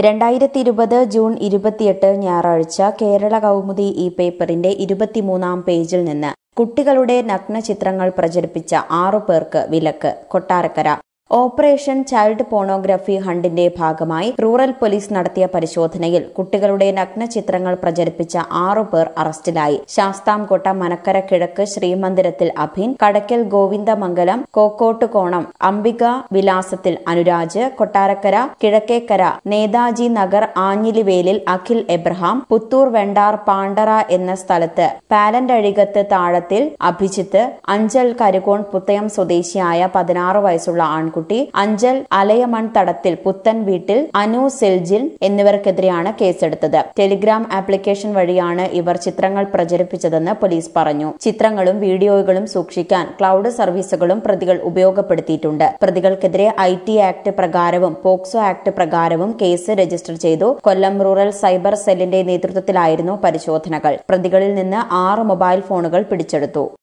രണ്ടായിരത്തി ഇരുപത് ജൂൺ ഇരുപത്തിയെട്ട് ഞായറാഴ്ച കേരള കൗമുദി ഈ പേപ്പറിന്റെ ഇരുപത്തിമൂന്നാം പേജിൽ നിന്ന് കുട്ടികളുടെ നഗ്ന ചിത്രങ്ങൾ പ്രചരിപ്പിച്ച ആറു പേർക്ക് വിലക്ക് കൊട്ടാരക്കര ഓപ്പറേഷൻ ചൈൽഡ് പോണോഗ്രഫി ഹണ്ടിന്റെ ഭാഗമായി റൂറൽ പോലീസ് നടത്തിയ പരിശോധനയിൽ കുട്ടികളുടെ നഗ്ന ചിത്രങ്ങൾ പ്രചരിപ്പിച്ച ആറു പേർ അറസ്റ്റിലായി ശാസ്താംകോട്ട മനക്കര കിഴക്ക് ശ്രീമന്ദിരത്തിൽ അഭിൻ കടക്കൽ ഗോവിന്ദമംഗലം കോക്കോട്ടുകോണം അംബിക വിലാസത്തിൽ അനുരാജ് കൊട്ടാരക്കര കിഴക്കേക്കര നേതാജി നഗർ ആഞ്ഞിലിവേലിൽ അഖിൽ എബ്രഹാം പുത്തൂർ വെണ്ടാർ പാണ്ടറ എന്ന സ്ഥലത്ത് പാലന്റഴികത്ത് താഴത്തിൽ അഭിജിത്ത് അഞ്ചൽ കരുകോൺ പുത്തയം സ്വദേശിയായ പതിനാറ് വയസ്സുള്ള ആൺകുട്ടി അഞ്ചൽ അലയമൺ തടത്തിൽ പുത്തൻ വീട്ടിൽ അനു സെൽജിൽ എന്നിവർക്കെതിരെയാണ് കേസെടുത്തത് ടെലിഗ്രാം ആപ്ലിക്കേഷൻ വഴിയാണ് ഇവർ ചിത്രങ്ങൾ പ്രചരിപ്പിച്ചതെന്ന് പോലീസ് പറഞ്ഞു ചിത്രങ്ങളും വീഡിയോകളും സൂക്ഷിക്കാൻ ക്ലൌഡ് സർവീസുകളും പ്രതികൾ ഉപയോഗപ്പെടുത്തിയിട്ടുണ്ട് പ്രതികൾക്കെതിരെ ഐ ടി ആക്ട് പ്രകാരവും പോക്സോ ആക്ട് പ്രകാരവും കേസ് രജിസ്റ്റർ ചെയ്തു കൊല്ലം റൂറൽ സൈബർ സെല്ലിന്റെ നേതൃത്വത്തിലായിരുന്നു പരിശോധനകൾ പ്രതികളിൽ നിന്ന് ആറ് മൊബൈൽ ഫോണുകൾ പിടിച്ചെടുത്തു